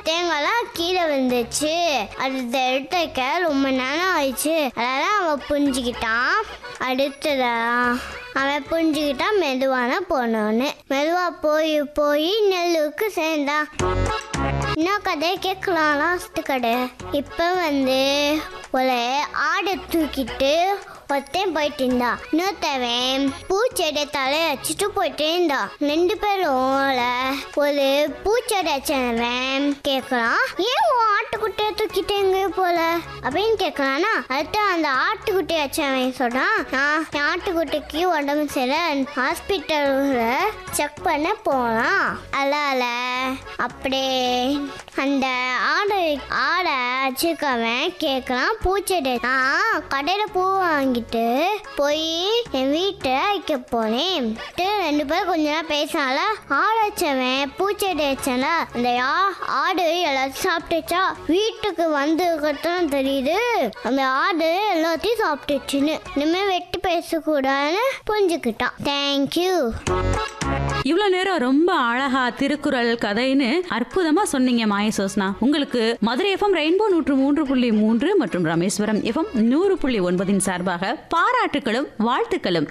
தேங்காய்லாம் கீழே விழுந்துச்சு அது எடுத்துக்க ரொம்ப நேரம் ஆயிடுச்சு அதனால அவன் புரிஞ்சுக்கிட்டான் அடுத்ததா அவன் புரிஞ்சுக்கிட்டான் மெதுவான போனோன்னு மெதுவா போய் போய் நெல்லுக்கு சேர்ந்தான் இன்னும் கதையை கேட்கலாம் லாஸ்ட் கடை இப்போ வந்து ஒரு ஆடை தூக்கிட்டு ஒருத்தன் போயிட்டு இருந்தா இன்னொருத்தவன் பூச்செடி தலைய வச்சுட்டு போயிட்டே இருந்தா ரெண்டு பேரும் ஒரு பூச்செடி வச்சவன் கேட்கலாம் ஏன் உன் ஆட்டுக்குட்டியை தூக்கிட்டு எங்கேயோ போல அப்படின்னு கேட்கலானா அடுத்து அந்த ஆட்டுக்குட்டி வச்சவன் சொல்றான் நான் என் ஆட்டுக்குட்டிக்கு உடம்பு சரியில்லை ஹாஸ்பிட்டலில் செக் பண்ண போகலாம் அதால அப்படியே அந்த ஆடை ஆடை வச்சுக்கவன் கேட்கலாம் பூச்செடி நான் கடையில் பூ வாங்கிட்டு போய் என் வீட்டை வைக்க போனேன் ட்டு ரெண்டு பேரும் கொஞ்ச நேரம் பேசினால ஆடு வச்சவன் பூச்செடி வச்சல அந்த ஆ- ஆடு எல்லாத்தையும் சாப்பிட்டுச்சா வீட்டுக்கு வந்து தான் தெரியுது அந்த ஆடு எல்லாத்தையும் சாப்பிட்டுச்சுன்னு இனிமேல் வெட்டி பேசக்கூடாதுன்னு புரிஞ்சுக்கிட்டான் தேங்க்யூ இவ்வளவு நேரம் ரொம்ப அழகா திருக்குறள் கதைன்னு அற்புதமா சொன்னீங்க மாயசோஸ்னா உங்களுக்கு மதுரை எஃப்எம் ரெயின்போ நூற்று மூன்று புள்ளி மூன்று மற்றும் ராமேஸ்வரம் எஃப்எம் நூறு புள்ளி ஒன்பதின் சார்பாக பாராட்டுகளும் வாழ்த்துக்களும்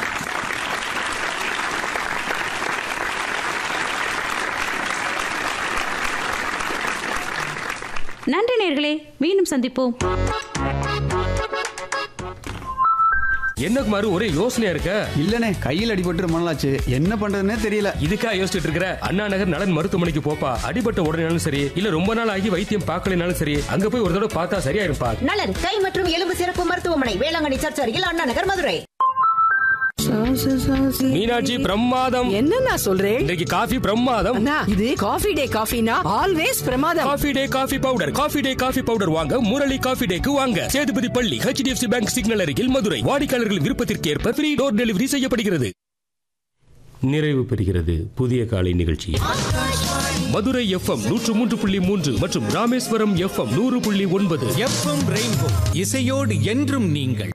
நன்றி நேர்களே மீண்டும் சந்திப்போம் என்ன குமாரு ஒரே யோசனையா இருக்க இல்லனே கையில் அடிபட்டு ரொம்ப நாளாச்சு என்ன பண்றதுன்னே தெரியல இதுக்கா யோசிச்சுட்டு இருக்கிற அண்ணா நகர் நலன் மருத்துவமனைக்கு போப்பா அடிபட்ட உடனேனாலும் சரி இல்ல ரொம்ப நாள் ஆகி வைத்தியம் பார்க்கலனாலும் சரி அங்க போய் ஒரு தடவை பார்த்தா சரியா இருப்பா நலன் கை மற்றும் எலும்பு சிறப்பு மருத்துவமனை வேளாங்கண்ணி சர்ச் அருகில் அண்ணா நகர் மதுரை மீனாட்சி பிரமாதம் என்ன நான் சொல்றேன் இன்றைக்கு காஃபி பிரமாதம் அண்ணா இது காஃபி டே காஃபினா ஆல்வேஸ் பிரமாதம் coffee day coffee powder coffee day coffee powder வாங்க முரளி காஃபி டேக்கு வாங்க சேதுபதி பள்ளி ஹெச்டிஎஃப்சி பேங்க் சிக்னல் அருகில் மதுரை வாடிக்கையாளர்கள் விருப்பத்திற்கு ஏற்ப ஃப்ரீ டோர் டெலிவரி செய்யப்படுகிறது நிறைவு பெறுகிறது புதிய காலை நிகழ்ச்சி மதுரை எஃப்எம் நூற்று மூன்று புள்ளி மூன்று மற்றும் ராமேஸ்வரம் எஃப்எம் நூறு புள்ளி ஒன்பது எஃப்எம் ரெயின்போ இசையோடு என்றும் நீங்கள்